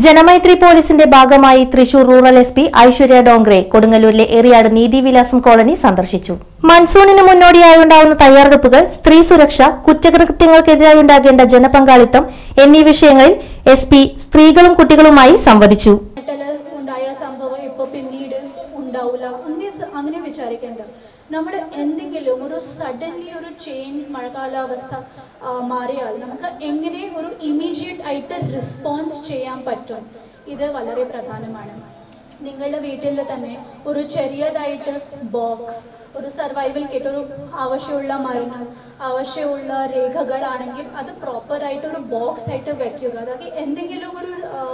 ജനമൈത്രി പോലീസിന്റെ ഭാഗമായി Thrissur rural S P Aishwarya Dongre കൊടുങ്ങല്ലൂരിലെ എറിയാട് നീതിവിലാസം കോളനി സന്ദർശിച്ചു മൺസൂണിന് മുന്നോടിയായി ഉണ്ടാവുന്ന തയ്യാറെടുപ്പുകൾ സ്ത്രീ സുരക്ഷ കുറ്റകൃത്യങ്ങൾക്കെതിരായി ഉണ്ടാകേണ്ട ജനപങ്കാളിത്തം എന്നീ വിഷയങ്ങളിൽ എസ് പി സ്ത്രീകളും കുട്ടികളുമായി സംവദിച്ചു ില് ഉണ്ടായ സംഭവം ഇപ്പോൾ പിന്നീട് ഉണ്ടാവില്ല അങ്ങനെ സ- അങ്ങനെ വിചാരിക്കേണ്ട നമ്മൾ എന്തെങ്കിലും ഒരു സഡൻലി ഒരു ചേഞ്ച് മഴക്കാലാവസ്ഥ ആ, മാറിയാൽ നമുക്ക് എങ്ങനെ ഒരു ഇമ്മീഡിയറ്റ് ആയിട്ട് റെസ്പോൺസ് ചെയ്യാൻ പറ്റും ഇത് വളരെ പ്രധാനമാണ് നിങ്ങളുടെ വീട്ടിൽ തന്നെ ഒരു ചെറിയതായിട്ട് ബോക്സ് ഒരു സർവൈവൽ കിറ്റ് ഒരു ആവശ്യമുള്ള മരുന്ന് ആവശ്യമുള്ള രേഖകളാണെങ്കിൽ അത് പ്രോപ്പറായിട്ട് ഒരു ബോക്സ് ആയിട്ട് വെക്കുക അതായത് എന്തെങ്കിലും ഒരു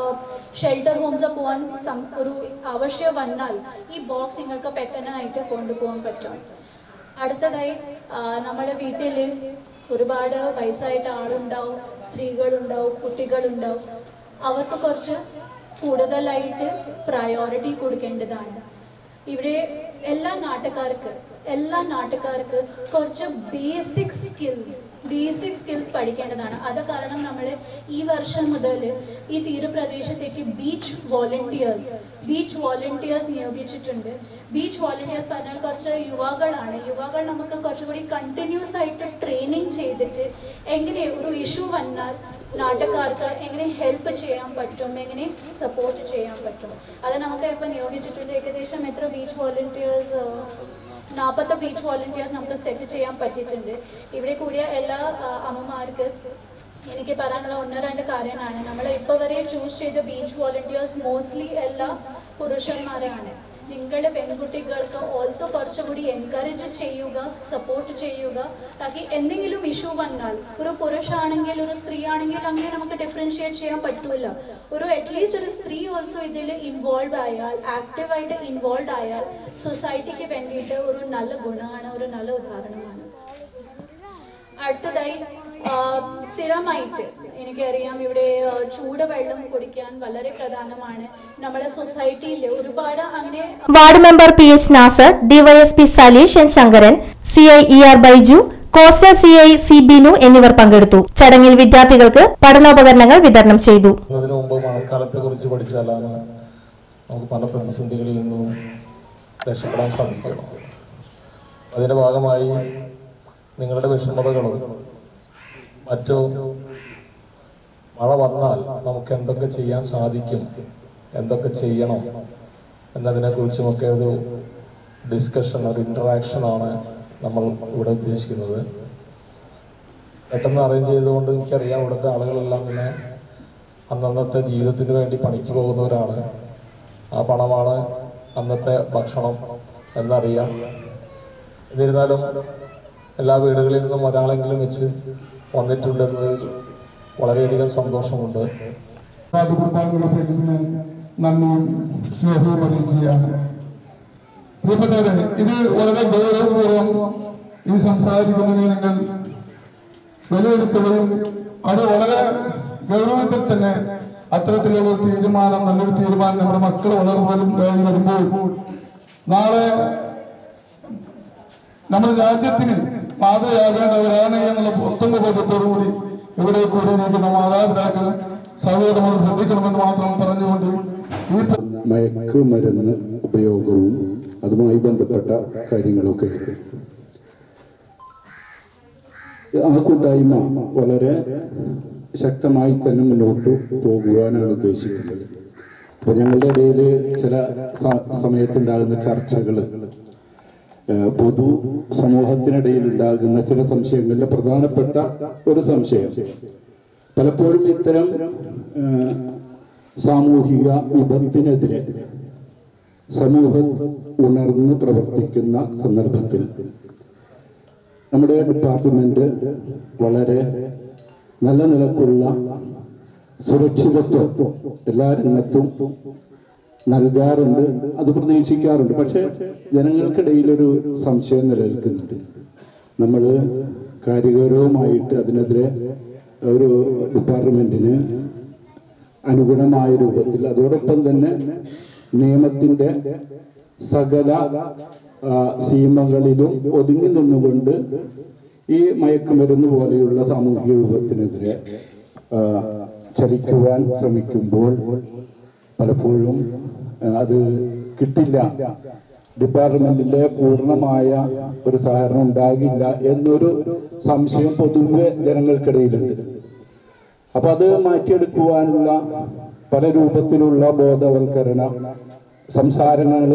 ഷെൽട്ടർ ഹോംസ് പോകാൻ സം- ഒരു ആവശ്യം വന്നാൽ ഈ ബോക്സ് നിങ്ങൾക്ക് പെട്ടെന്നായിട്ട് കൊണ്ടുപോകാൻ പറ്റും അടുത്തതായി ആ, നമ്മുടെ വീട്ടിൽ ഒരുപാട് വയസ്സായിട്ട് ആളുണ്ടാവും സ്ത്രീകളുണ്ടാവും കുട്ടികളുണ്ടാവും അവർക്ക് കുറച്ച് കൂടുതലായിട്ട് പ്രയോറിറ്റി കൊടുക്കേണ്ടതാണ് ഇവിടെ എല്ലാ നാട്ടുകാർക്ക് എല്ലാ നാട്ടുകാർക്ക് കുറച്ച് ബേസിക് സ്കിൽസ് ബേസിക് സ്കിൽസ് പഠിക്കേണ്ടതാണ് അത് കാരണം നമ്മൾ ഈ വർഷം മുതൽ ഈ തീരപ്രദേശത്തേക്ക് ബീച്ച് വോളണ്ടിയേഴ്സ് ബീച്ച് വോളണ്ടിയേഴ്സ് നിയോഗിച്ചിട്ടുണ്ട് ബീച്ച് വോളണ്ടിയേഴ്സ് പറഞ്ഞാൽ കുറച്ച് യുവാക്കളാണ് യുവാക്കൾ നമുക്ക് കുറച്ചുകൂടി കണ്ടിന്യൂസ് ആയിട്ട് ട്രെയിനിങ് ചെയ്തിട്ട് എങ്ങനെ ഒരു ഇഷ്യൂ വന്നാൽ നാട്ടുകാർക്ക് എങ്ങനെ ഹെൽപ്പ് ചെയ്യാൻ പറ്റും എങ്ങനെ സപ്പോർട്ട് ചെയ്യാൻ പറ്റും അത് നമുക്ക് ഇപ്പം നിയോഗിച്ചിട്ടുണ്ട് ഏകദേശം എത്ര ബീച്ച് വോളണ്ടിയേഴ്സ് നാൽപ്പത്തെ ബീച്ച് വോളണ്ടിയേഴ്സ് നമുക്ക് സെറ്റ് ചെയ്യാൻ പറ്റിയിട്ടുണ്ട് ഇവിടെ കൂടിയ എല്ലാ ആ, അമ്മമാർക്ക് എനിക്ക് പറയാനുള്ള ഒന്ന് രണ്ട് കാര്യമാണ് നമ്മൾ ഇപ്പോൾ വരെ ചൂസ് ചെയ്ത ബീച്ച് വോളണ്ടിയേഴ്സ് മോസ്റ്റ്ലി എല്ലാ പുരുഷന്മാരാണ് നിങ്ങൾ പെൺകുട്ടികൾക്ക് ഓൾസോ കുറച്ചുകൂടി എൻകറേജ് ചെയ്യുക സപ്പോർട്ട് ചെയ്യുക താക്കി എന്തെങ്കിലും ഇഷ്യൂ വന്നാൽ ഒരു പുരുഷാണെങ്കിൽ ഒരു സ്ത്രീ ആണെങ്കിൽ അങ്ങനെ നമുക്ക് ഡിഫറൻഷിയേറ്റ് ചെയ്യാൻ പറ്റില്ല ഒരു അറ്റ്ലീസ്റ്റ് ഒരു സ്ത്രീ ഓൾസോ ഇതിൽ ഇൻവോൾവ് ആയാൽ ആക്റ്റീവായിട്ട് ഇൻവോൾവ് ആയാൽ സൊസൈറ്റിക്ക് വേണ്ടിയിട്ട് ഒരു നല്ല ഗുണമാണ് ഒരു നല്ല ഉദാഹരണമാണ് അടുത്തതായി ആ, സ്ഥിരമായിട്ട് എനിക്കറിയാം ഇവിടെ ആ, ചൂടുവെള്ളം കുടിക്കാൻ വളരെ പ്രധാനമാണ് നമ്മുടെ സൊസൈറ്റിയിൽ ഒരുപാട് അങ്ങനെ ward member P H Nasar DYSP Saleesh N Sankaran C I E R Baiju coastal C I C Binu എന്നിവർ പങ്കെടുത്തു ചടങ്ങിൽ വിദ്യാർത്ഥികൾക്ക് പഠനോപകരണങ്ങൾ വിതരണം ചെയ്തു അതിനു മുമ്പ് മഴക്കാലത്തെ കുറിച്ച് പഠിച്ചാലാണ് നമുക്ക് പല പ്രതിസന്ധികളിൽ നിന്നും രക്ഷപ്പെടാൻ സാധിക്കണം അതിന്റെ ഭാഗമായി നിങ്ങളുടെ വിഷമതകളും മറ്റു മഴ വന്നാൽ നമുക്ക് എന്തൊക്കെ ചെയ്യാൻ സാധിക്കും എന്തൊക്കെ ചെയ്യണം എന്നതിനെക്കുറിച്ചുമൊക്കെ ഒരു ഡിസ്കഷൻ ഒരു ഇൻറ്ററാക്ഷൻ ആണ് നമ്മൾ ഇവിടെ ഉദ്ദേശിക്കുന്നത് പെട്ടെന്ന് അറേഞ്ച് ചെയ്തുകൊണ്ട് എനിക്കറിയാം ഇവിടുത്തെ ആളുകളെല്ലാം തന്നെ അന്നന്നത്തെ ജീവിതത്തിന് വേണ്ടി പണിക്ക് പോകുന്നവരാണ് ആ പണമാണ് അന്നത്തെ ഭക്ഷണം എന്നറിയാം എന്നിരുന്നാലും എല്ലാ വീടുകളിൽ നിന്നും ഒരാളെങ്കിലും വെച്ച് വന്നിട്ടുണ്ടെന്നതിൽ വളരെയധികം സന്തോഷമുണ്ട് വാർഡ് കുടുംബാംഗങ്ങളെ ഞാൻ നന്ദിയും സ്നേഹവും അറിയിക്കുകയാണ് പ്രിയപ്പെട്ടവരെ ഇത് വളരെ ഗൗരവപൂർവ്വം ഇത് സംസാരിക്കുന്നതിന് നിങ്ങൾ വിലയിരുത്തുകയും അത് വളരെ ഗൗരവത്തിൽ തന്നെ അത്തരത്തിലുള്ള ഒരു തീരുമാനം നല്ലൊരു തീരുമാനം നമ്മുടെ മക്കൾ വളർന്നു വരുമ്പോൾ നാളെ നമ്മുടെ രാജ്യത്തിന് മാതൃയാകേണ്ടവരാണ് എന്നുള്ള ഉത്തമ ബോധ്യത്തോടുകൂടി ഇവിടെ കൂടിയിരിക്കുന്ന മാതാപിതാക്കൾ സഹോദരങ്ങൾ ശ്രദ്ധിക്കണമെന്ന് മാത്രം പറഞ്ഞുകൊണ്ട് ഈ മയക്കുമരുന്ന് ഉപയോഗവും അതുമായി ബന്ധപ്പെട്ട കാര്യങ്ങളൊക്കെ ആ കൂട്ടായ്മ വളരെ ശക്തമായി തന്നെ മുന്നോട്ട് പോകുവാനാണ് ഉദ്ദേശിക്കുന്നത് അപ്പൊ ഞങ്ങളുടെ ഇടയിൽ ചില സ- സമയത്തുണ്ടാകുന്ന ചർച്ചകൾ പൊതു സമൂഹത്തിനിടയിൽ ഉണ്ടാകുന്ന ചില സംശയങ്ങളിലെ പ്രധാനപ്പെട്ട ഒരു സംശയം പലപ്പോഴും ഇത്തരം ആ, സാമൂഹിക വിപത്തിനെതിരെ സമൂഹം ഉണർന്ന് പ്രവർത്തിക്കുന്ന സന്ദർഭത്തിൽ നമ്മുടെ ഡിപ്പാർട്ട്മെന്റ് വളരെ നല്ല നിലക്കുള്ള സുരക്ഷിതത്വം എല്ലാ രംഗത്തും നൽകാറുണ്ട് അത് പ്രതീക്ഷിക്കാറുണ്ട് പക്ഷെ ജനങ്ങൾക്കിടയിൽ ഒരു സംശയം നിലനിൽക്കുന്നുണ്ട് നമ്മൾ കാര്യഗൗരവമായിട്ട് അതിനെതിരെ ഒരു ഡിപ്പാർട്ട്മെന്റിന് അനുഗുണമായ രൂപത്തിൽ അതോടൊപ്പം തന്നെ നിയമത്തിന്റെ സകല ആ, സീമകളിലും ഒതുങ്ങി നിന്നുകൊണ്ട് ഈ മയക്കുമരുന്ന് പോലെയുള്ള സാമൂഹിക വിപത്തിനെതിരെ ആ, ചലിക്കുവാൻ ശ്രമിക്കുമ്പോൾ പലപ്പോഴും ആ, അത് കിട്ടില്ല ഡിപ്പാർട്ട്മെന്റിലെ പൂർണ്ണമായ ഒരു സഹകരണം ഉണ്ടാകില്ല എന്നൊരു സംശയം പൊതുവെ ജനങ്ങൾക്കിടയിലുണ്ട് അപ്പൊ അത് മാറ്റിയെടുക്കുവാനുള്ള പല രൂപത്തിലുള്ള ബോധവൽക്കരണ സംസാരങ്ങൾ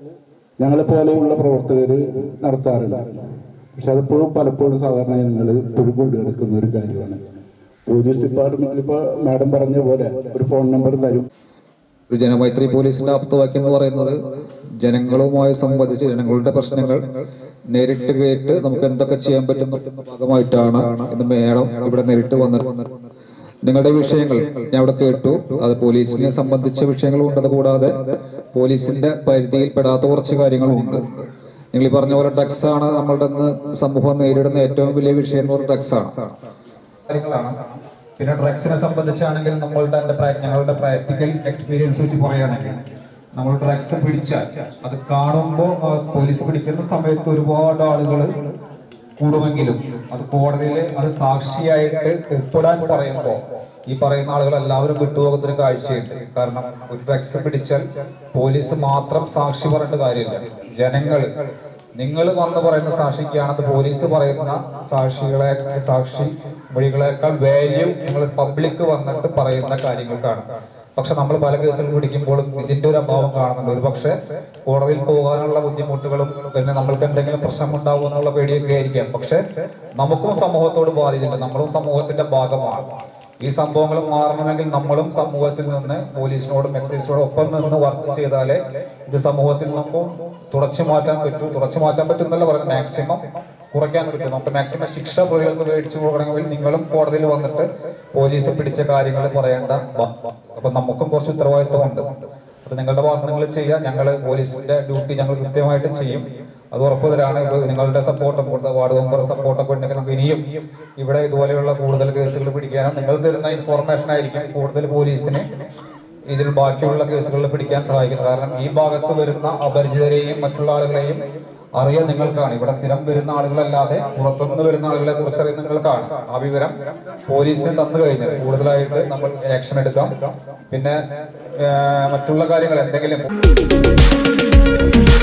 ഞങ്ങളെ പോലെയുള്ള പ്രവർത്തകർ നടത്താറുണ്ട് പക്ഷെ അതിപ്പോഴും പലപ്പോഴും സാധാരണ ഞങ്ങൾ ഇപ്പോഴും കൊണ്ടുനടക്കുന്ന ഒരു കാര്യമാണ് പോലീസ് ഡിപ്പാർട്ട്മെന്റിൽ ഇപ്പോൾ മാഡം പറഞ്ഞ പോലെ ഒരു ഫോൺ നമ്പർ തരും ഒരു ജനമൈത്രി പോലീസിന്റെ ആപ്തവാക്യം എന്ന് പറയുന്നത് ജനങ്ങളുമായി സംബന്ധിച്ച് ജനങ്ങളുടെ പ്രശ്നങ്ങൾ നേരിട്ട് കേട്ട് നമുക്ക് എന്തൊക്കെ ചെയ്യാൻ പറ്റുന്ന ഭാഗമായിട്ടാണ് ഇന്ന് മേഡം ഇവിടെ നേരിട്ട് വന്നത് നിങ്ങളുടെ വിഷയങ്ങൾ ഞാൻ ഇവിടെ കേട്ടു അത് പോലീസിനെ സംബന്ധിച്ച വിഷയങ്ങളുണ്ട് അത് കൂടാതെ പോലീസിന്റെ പരിധിയിൽപ്പെടാത്ത കുറച്ച് കാര്യങ്ങളുമുണ്ട് നിങ്ങൾ ഈ പറഞ്ഞ പോലെ ഡ്രഗ്സ് ആണ് നമ്മളുടെ ഇന്ന് സമൂഹം നേരിടുന്ന ഏറ്റവും വലിയ വിഷയം എന്ന് പറയുന്നത് ഡ്രഗ്സ് ആണ് കാര്യങ്ങളാണ് പിന്നെ ഡ്രഗ്സിനെ സംബന്ധിച്ചാണെങ്കിൽ നമ്മളുടെ എൻ്റെ പ്രാ- ഞങ്ങളുടെ പ്രാക്ടിക്കൽ എക്സ്പീരിയൻസ് വെച്ച് പറയുകയാണെങ്കിൽ നമ്മൾ ഡ്രഗ്സ് പിടിച്ചാൽ അത് കാണുമ്പോൾ പോലീസ് പിടിക്കുന്ന സമയത്ത് ഒരുപാട് ആളുകൾ കൂടുമെങ്കിലും അത് കോടതിയിൽ അത് സാക്ഷിയായിട്ട് ഒപ്പിടാൻ പറയുമ്പോൾ ഈ പറയുന്ന ആളുകൾ എല്ലാവരും വിട്ടുപോകുന്ന ഒരു കാഴ്ചയുണ്ട് കാരണം ഒരു ഡ്രഗ്സ് പിടിച്ചാൽ പോലീസ് മാത്രം സാക്ഷി പറഞ്ഞിട്ട് കാര്യമില്ല ജനങ്ങൾ നിങ്ങൾ വന്ന് പറയുന്ന സാക്ഷിക്കാണ് അത് പോലീസ് പറയുന്ന സാക്ഷികളെ സാക്ഷി മൊഴികളെക്കാൾ വാല്യൂ നിങ്ങൾ പബ്ലിക് വന്നിട്ട് പറയുന്ന കാര്യങ്ങൾക്കാണ് പക്ഷെ നമ്മൾ പല കേസുകൾ പിടിക്കുമ്പോഴും ഇതിന്റെ ഒരു അഭാവം കാണുന്നുണ്ട് ഒരു പക്ഷെ കോടതിയിൽ പോകാനുള്ള ബുദ്ധിമുട്ടുകളും പിന്നെ നമ്മൾക്ക് എന്തെങ്കിലും പ്രശ്നം ഉണ്ടാവും എന്നുള്ള പേടിയൊക്കെ ആയിരിക്കാം പക്ഷെ നമുക്കും സമൂഹത്തോട് ബാധ്യതയുണ്ട് നമ്മളും സമൂഹത്തിന്റെ ഭാഗമാണ് ഈ സംഭവങ്ങൾ മാറണമെങ്കിൽ നമ്മളും സമൂഹത്തിൽ നിന്ന് പോലീസിനോടും എക്സൈസിനോടും ഒപ്പം നിന്ന് വർക്ക് ചെയ്താലേ ഇത് സമൂഹത്തിൽ നമുക്ക് തുടച്ചു മാറ്റാൻ പറ്റൂ തുടച്ചു മാറ്റാൻ പറ്റുന്നല്ല പറയുന്നത് മാക്സിമം കുറയ്ക്കാൻ പറ്റും നമുക്ക് മാക്സിമം ശിക്ഷ പ്രതികൾക്ക് മേടിച്ചു പോകണമെങ്കിൽ നിങ്ങളും കോടതിയിൽ വന്നിട്ട് പോലീസ് പിടിച്ച കാര്യങ്ങൾ പറയേണ്ട ബ- അപ്പൊ നമുക്കും കുറച്ച് ഉത്തരവാദിത്വമുണ്ട് അപ്പൊ നിങ്ങളുടെ ഭാഗത്ത് നിങ്ങൾ ചെയ്യുക ഞങ്ങൾ പോലീസിന്റെ ഡ്യൂട്ടി ഞങ്ങൾ കൃത്യമായിട്ട് ചെയ്യും അത് ഉറപ്പ് തരാണ് ഇപ്പൊ നിങ്ങളുടെ സപ്പോർട്ടും കൂടുതൽ വാർഡ് മെമ്പർ സപ്പോർട്ടൊക്കെ ഉണ്ടെങ്കിൽ നമുക്ക് ഇനിയും ഇവിടെ ഇതുപോലെയുള്ള കൂടുതൽ കേസുകൾ പിടിക്കാനും നിങ്ങൾ തരുന്ന ഇൻഫോർമേഷൻ ആയിരിക്കും കൂടുതൽ പോലീസിന് ഇതിൽ ബാക്കിയുള്ള കേസുകളിൽ പിടിക്കാൻ സഹായിക്കുന്നത് കാരണം ഈ ഭാഗത്ത് വരുന്ന അപരിചിതരെയും മറ്റുള്ള ആളുകളെയും അറിയാൻ നിങ്ങൾക്കാണ് ഇവിടെ സ്ഥിരം വരുന്ന ആളുകളല്ലാതെ പുറത്തുനിന്ന് വരുന്ന ആളുകളെ കുറിച്ച് അറിയാൻ നിങ്ങൾക്കാണ് ആ വിവരം പോലീസിന് തന്നു കഴിഞ്ഞാൽ കൂടുതലായിട്ട് നമ്മൾ ആക്ഷൻ എടുക്കാം പിന്നെ ആ, മറ്റുള്ള കാര്യങ്ങൾ എന്തെങ്കിലും